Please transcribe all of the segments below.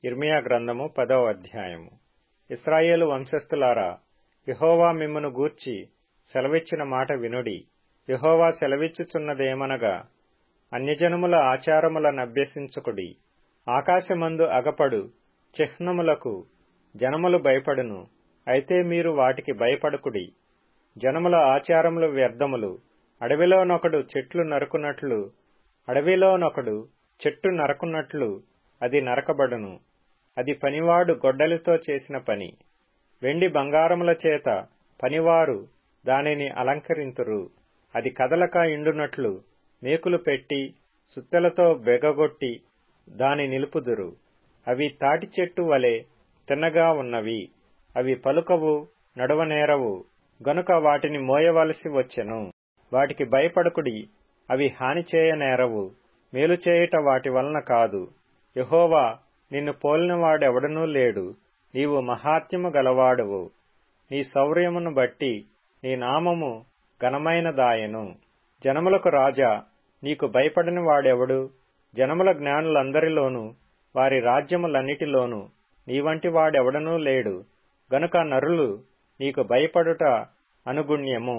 ఇర్మియా గ్రంథము పదవ అధ్యాయము ఇస్రాయేలు వంశస్థులారా యహోవా మిమ్మును గూర్చి సెలవిచ్చిన మాట వినుడి యహోవా సెలవిచ్చుచున్నదేమనగా అన్యజనముల ఆచారములనభ్యసించుకుడి ఆకాశమందు అగపడు చిహ్నములకు జనములు భయపడును అయితే మీరు వాటికి భయపడకుడి జనముల ఆచారములు వ్యర్థములు అడవిలోనొకడు చెట్లు నరుకున్నట్లు అడవిలోనొకడు చెట్టు నరకున్నట్లు అది నరకబడును అది పనివాడు గొడ్డలితో చేసిన పని వెండి బంగారముల చేత పనివారు దానిని అలంకరింతురు అది కదలక ఇండునట్లు మేకులు పెట్టి సుత్తెలతో బెగగొట్టి దాని నిలుపుదురు అవి తాటి చెట్టు వలె తిన్నగా ఉన్నవి అవి పలుకవు నడవనేరవు గనుక వాటిని మోయవలసి వచ్చెను వాటికి భయపడకుడి అవి హాని చేయనేరవు మేలు చేయుట వాటి వలన కాదు యహోవా నిన్ను పోలినవాడెవడనూ లేడు నీవు మహాత్యము గలవాడవు నీ శౌర్యమును బట్టి నీ నామము ఘనమైనదాయెను జనములకు రాజా నీకు భయపడని వాడెవడు జనముల జ్ఞానులందరిలోనూ వారి రాజ్యములన్నిటిలోనూ నీవంటి వాడెవడనూ లేడు గనుక నరులు నీకు భయపడుట అనుగుణ్యము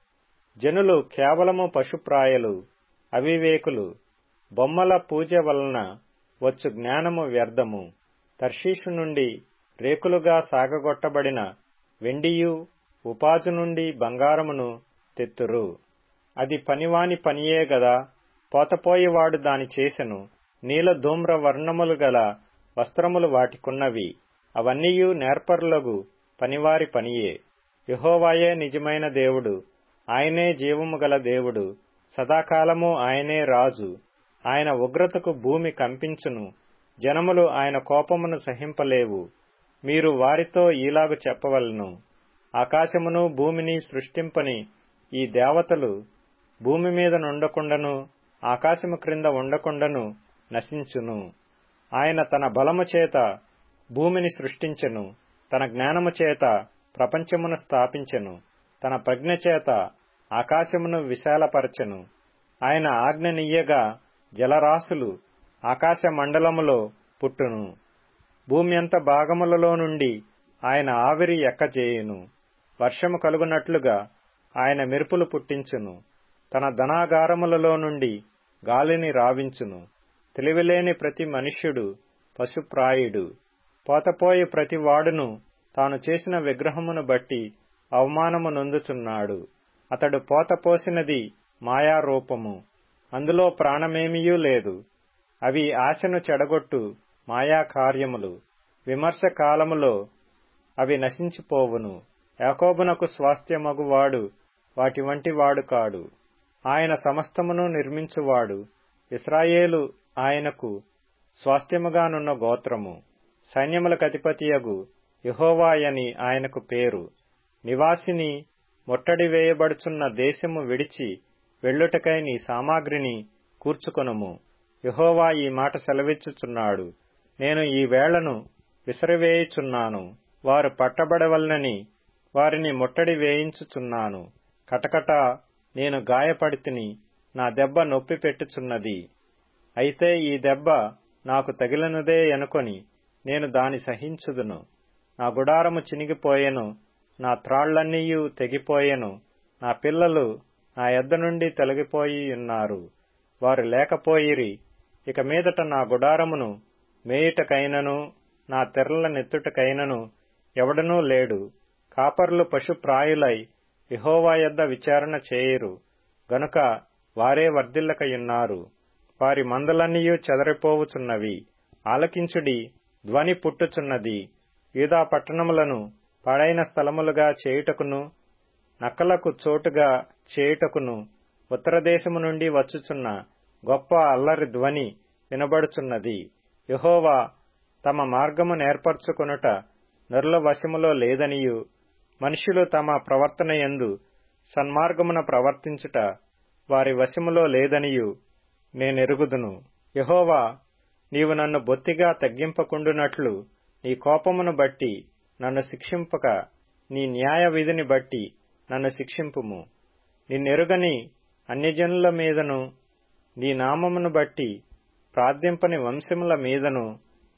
జనులు కేవలము పశుప్రాయలు అవివేకులు బొమ్మల పూజ వలన వచ్చు జ్ఞానము వ్యర్థము తర్షీషు నుండి రేకులుగా సాగగొట్టబడిన వెండియు ఉపాజు నుండి బంగారమును తెత్తురు అది పనివాని పనియే గదా పోతపోయేవాడు దాని చేసెను నీల ధూమ్ర వర్ణములు గల వస్త్రములు వాటికున్నవి అవన్నీయు నేర్పరులగు పనివారి పనియే యహోవాయే నిజమైన దేవుడు ఆయనే జీవము గల దేవుడు సదాకాలము ఆయనే రాజు ఆయన ఉగ్రతకు భూమి కంపించును జనములు ఆయన కోపమును సహింపలేవు మీరు వారితో ఈలాగు చెప్పవలను ఆకాశమును భూమిని సృష్టింపని ఈ దేవతలు భూమి మీద నుండకుండను ఆకాశము క్రింద ఉండకుండను నశించును ఆయన తన బలము చేత భూమిని సృష్టించెను తన జ్ఞానము చేత ప్రపంచమును స్థాపించెను తన ప్రజ్ఞ చేత ఆకాశమును విశాలపరచెను ఆయన ఆజ్ఞనియ్యగా జలరాశులు ఆకాశ మండలములో పుట్టును భూమి అంత భాగములలో నుండి ఆయన ఆవిరి ఎక్కజేయును వర్షము కలుగునట్లుగా ఆయన మెరుపులు పుట్టించును తన ధనాగారములలో నుండి గాలిని రావించును తెలివిలేని ప్రతి మనుష్యుడు పశుప్రాయుడు పోతపోయి ప్రతి వాడును తాను చేసిన విగ్రహమును బట్టి అవమానము నొందుచున్నాడు అతడు పోతపోసినది మాయారూపము అందులో ప్రాణమేమియూ లేదు అవి ఆశను చెడగొట్టు మాయా కార్యములు విమర్శ కాలములో అవి నశించిపోవును యాకోబునకు స్వాస్థ్యమగువాడు వాటి వంటి వాడు కాడు ఆయన సమస్తమును నిర్మించువాడు ఇస్రాయేలు ఆయనకు స్వాస్థ్యముగానున్న గోత్రము సైన్యములకు అధిపతియగు యహోవాయని ఆయనకు పేరు నివాసిని ముట్టడి వేయబడుచున్న దేశము విడిచి వెళ్ళుటకై నీ సామాగ్రిని కూర్చుకొనుము యహోవా ఈ మాట సెలవిచ్చుచున్నాడు నేను ఈ వేళను విసరివేయుచున్నాను వారు పట్టబడవలనని వారిని ముట్టడి వేయించుచున్నాను కటకట నేను గాయపడితిని నా దెబ్బ నొప్పి పెట్టుచున్నది అయితే ఈ దెబ్బ నాకు తగిలినదే అనుకొని నేను దాని సహించుదును నా గుడారము చినిగిపోయెను నా త్రాళ్లన్నీయు తెగిపోయెను నా పిల్లలు నా ఎద్ద నుండి తొలగిపోయి ఉన్నారు వారు లేకపోయిరి ఇక మీదట నా గుడారమును మేయుటకైనను నా తెరల నెత్తుటకైనను ఎవడనూ లేడు కాపర్లు పశుప్రాయులై యహోవా యొద్ద విచారణ చేయరు గనుక వారే వర్ధిల్లకయున్నారు వారి మందలన్నీయూ చెదరిపోవుచున్నవి ఆలకించుడి ధ్వని పుట్టుచున్నది యూదా పట్టణములను పాడైన స్థలములుగా చేయుటకును నక్కలకు చోటుగా చేయుటకును ఉత్తరదేశము నుండి వచ్చుచున్న గొప్ప అల్లరి ధ్వని వినబడుచున్నది యహోవా తమ మార్గము నేర్పరచుకొనుట నరుల వశములో లేదనియు మనుషులు తమ ప్రవర్తన ఎందు సన్మార్గమున ప్రవర్తించుట వారి వశములో లేదనియు నేనెరుగుదును యహోవా నీవు నన్ను బొత్తిగా తగ్గింపకుండునట్లు నీ కోపమును బట్టి నన్ను శిక్షింపక నీ న్యాయ విధిని బట్టి నన్ను శిక్షింపుము నిన్నెరుగని అన్యజనుల మీదను నీ నామమును బట్టి ప్రార్థింపని వంశముల మీదను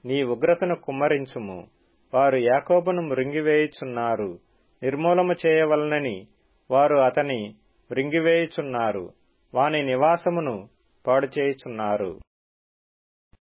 నీ ఉగ్రతను కుమ్మరించుము వారు యాకోబును మృంగివేయుచున్నారు నిర్మూలము చేయవలనని వారు అతని మృంగివేయుచున్నారు వాని నివాసమును పాడుచేయుచున్నారు